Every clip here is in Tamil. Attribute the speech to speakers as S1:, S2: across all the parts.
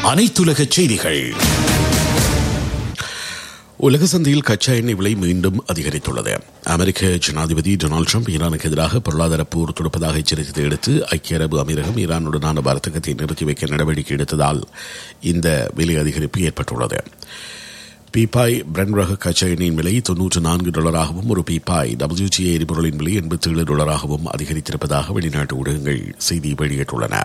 S1: அனைத்துலக செய்திகள் உலக சந்தையில் கச்சா எண்ணெய் விலை மீண்டும் அதிகரித்துள்ளது அமெரிக்க ஜனாதிபதி டொனால்டு ட்ரம்ப் ஈரானுக்கு எதிராக பொருளாதார போர் தொடுப்பதாக எச்சரித்ததை அடுத்து ஐக்கிய அரபு அமீரகம் ஈரானுடனான வர்த்தகத்தை நிறுத்தி வைக்க நடவடிக்கை எடுத்ததால் இந்த விலை அதிகரிப்பு ஏற்பட்டுள்ளது பீப்பாய் பிரெண்ட் ரக கச்சா எண்ணெயின் விலை தொன்னூற்று நான்கு டாலராகவும் ஒரு பீப்பாய் டபிள்யூஜிஏ எரிபொருளின் விலை எண்பத்தி ஏழு டாலராகவும் அதிகரித்திருப்பதாக வெளிநாட்டு ஊடகங்கள் செய்தி வெளியிட்டுள்ளன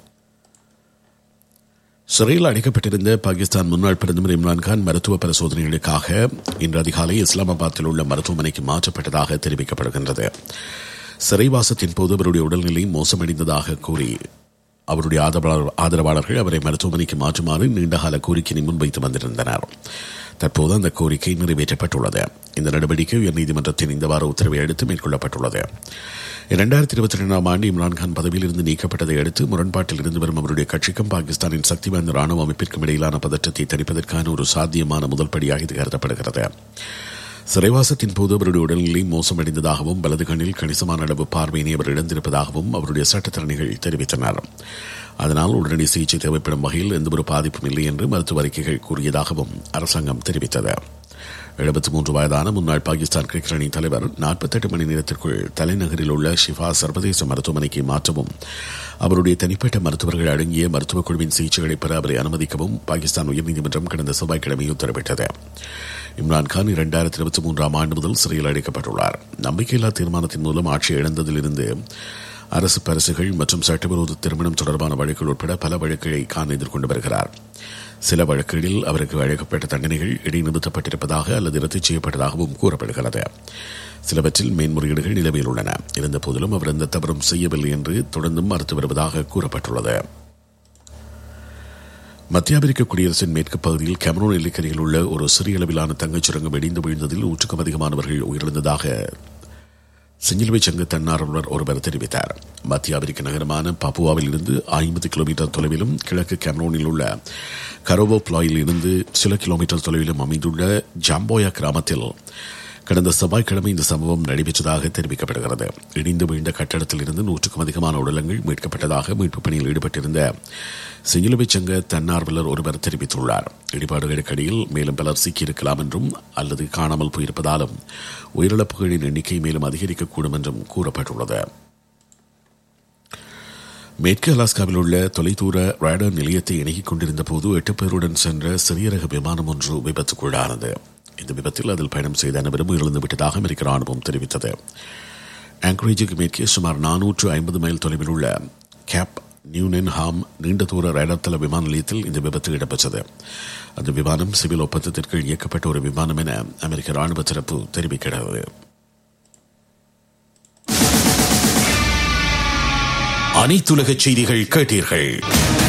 S1: சிறையில் அடைக்கப்பட்டிருந்த பாகிஸ்தான் முன்னாள் பிரதமர் இம்ரான்கான் மருத்துவ பரிசோதனைகளுக்காக இன்று அதிகாலை இஸ்லாமாபாத்தில் உள்ள மருத்துவமனைக்கு மாற்றப்பட்டதாக தெரிவிக்கப்படுகின்றது சிறைவாசத்தின் போது அவருடைய உடல்நிலை மோசமடைந்ததாக கூறி அவருடைய ஆதரவாளர்கள் அவரை மருத்துவமனைக்கு மாற்றுமாறு நீண்டகால கோரிக்கையை முன்வைத்து வந்திருந்தனர் தற்போது அந்த கோரிக்கை நிறைவேற்றப்பட்டுள்ளது இந்த நடவடிக்கை உயர்நீதிமன்றத்தின் இந்த வார உத்தரவை அடுத்து மேற்கொள்ளப்பட்டுள்ளது இரண்டாயிரத்தி இருபத்தி இரண்டாம் ஆண்டு இம்ரான்கான் பதவியில் இருந்து நீக்கப்பட்டதை அடுத்து முரண்பாட்டில் இருந்து வரும் அவருடைய கட்சிக்கும் பாகிஸ்தானின் சக்தி வாய்ந்த ராணுவ அமைப்பிற்கும் இடையிலான பதற்றத்தை தணிப்பதற்கான ஒரு சாத்தியமான முதல் படியாக இது கருதப்படுகிறது சிறைவாசத்தின் போது அவருடைய உடல்நிலை மோசமடைந்ததாகவும் வலது கண்ணில் கணிசமான அளவு பார்வையினை அவர் இழந்திருப்பதாகவும் அவருடைய சட்டத்தரணிகள் தெரிவித்தனர் அதனால் உடனடி சிகிச்சை தேவைப்படும் வகையில் எந்தவொரு பாதிப்பும் இல்லை என்று மருத்துவ அறிக்கைகள் கூறியதாகவும் அரசாங்கம் தெரிவித்தது எழுபத்தி மூன்று வயதான முன்னாள் பாகிஸ்தான் கிரிக்கெட் அணி தலைவர் நாற்பத்தெட்டு மணி நேரத்திற்குள் தலைநகரில் உள்ள ஷிஃபா சர்வதேச மருத்துவமனைக்கு மாற்றவும் அவருடைய தனிப்பட்ட மருத்துவர்கள் அடங்கிய மருத்துவக் குழுவின் சிகிச்சைகளை பெற அவரை அனுமதிக்கவும் பாகிஸ்தான் உயர்நீதிமன்றம் கடந்த செவ்வாய்க்கிழமை உத்தரவிட்டது இம்ரான்கான் இரண்டாயிரத்தி இருபத்தி மூன்றாம் ஆண்டு முதல் சிறையில் அடைக்கப்பட்டுள்ளார் நம்பிக்கையில்லா தீர்மானத்தின் மூலம் ஆட்சி இழந்ததிலிருந்து அரசு பரிசுகள் மற்றும் சட்டவிரோத திருமணம் தொடர்பான வழக்குகள் உட்பட பல வழக்குகளை கான் எதிர்கொண்டு வருகிறார் சில வழக்குகளில் அவருக்கு வழங்கப்பட்ட தண்டனைகள் இடைநிறுத்தப்பட்டிருப்பதாக அல்லது ரத்து செய்யப்பட்டதாகவும் கூறப்படுகிறது சிலவற்றில் மேன்முறையீடுகள் நிலவில் உள்ளன இருந்த போதிலும் அவர் எந்த தவறும் செய்யவில்லை என்று தொடர்ந்தும் மறுத்து வருவதாக கூறப்பட்டுள்ளது மத்திய அமெரிக்க குடியரசின் மேற்கு பகுதியில் கெமரோன் எல்லைக்கரையில் உள்ள ஒரு சிறிய அளவிலான தங்கச் சுரங்கம் இடிந்து விழுந்ததில் நூற்றுக்கும் அதிகமானவர்கள் உயிரிழந்ததாக செஞ்சிலுவை சங்க தன்னார்வலர் ஒருவர் தெரிவித்தார் மத்திய அமெரிக்க நகரமான பப்புவாவில் இருந்து ஐம்பது கிலோமீட்டர் தொலைவிலும் கிழக்கு கேமரோனில் உள்ள கரோவோ பிளாயில் இருந்து சில கிலோமீட்டர் தொலைவிலும் அமைந்துள்ள ஜாம்போயா கிராமத்தில் கடந்த செவ்வாய்க்கிழமை இந்த சம்பவம் நடைபெற்றதாக தெரிவிக்கப்படுகிறது இடிந்து விழுந்த கட்டடத்தில் இருந்து நூற்றுக்கும் அதிகமான உடலங்கள் மீட்கப்பட்டதாக மீட்புப் பணியில் ஈடுபட்டிருந்த செஞ்சிலுவை சங்க தன்னார்வலர் ஒருவர் தெரிவித்துள்ளார் இடிபாடுகளுக்கிடையில் மேலும் பலர் சிக்கியிருக்கலாம் என்றும் அல்லது காணாமல் போயிருப்பதாலும் உயிரிழப்புகளின் எண்ணிக்கை மேலும் அதிகரிக்கக்கூடும் என்றும் கூறப்பட்டுள்ளது மேற்கு அலாஸ்காவில் உள்ள தொலைதூர ரேடர் நிலையத்தை இணங்கிக் கொண்டிருந்த போது எட்டு பேருடன் சென்ற சிறிய ரக விமானம் ஒன்று விபத்துக்குள்ளானது இந்த விபத்தில் அதில் பயணம் செய்த அனைவரும் உயிரிழந்து விட்டதாக அமெரிக்க ராணுவம் தெரிவித்தது ஆங்கரேஜுக்கு மேற்கே சுமார் நானூற்று ஐம்பது மைல் தொலைவில் உள்ள கேப் நியூனென் ஹாம் நீண்ட தூர ரேடார் தள விமான நிலையத்தில் இந்த விபத்து இடம்பெற்றது அந்த விமானம் சிவில் ஒப்பந்தத்திற்கு இயக்கப்பட்ட ஒரு விமானம் என அமெரிக்க ராணுவ தரப்பு தெரிவிக்கிறது அனைத்துலக செய்திகள் கேட்டீர்கள்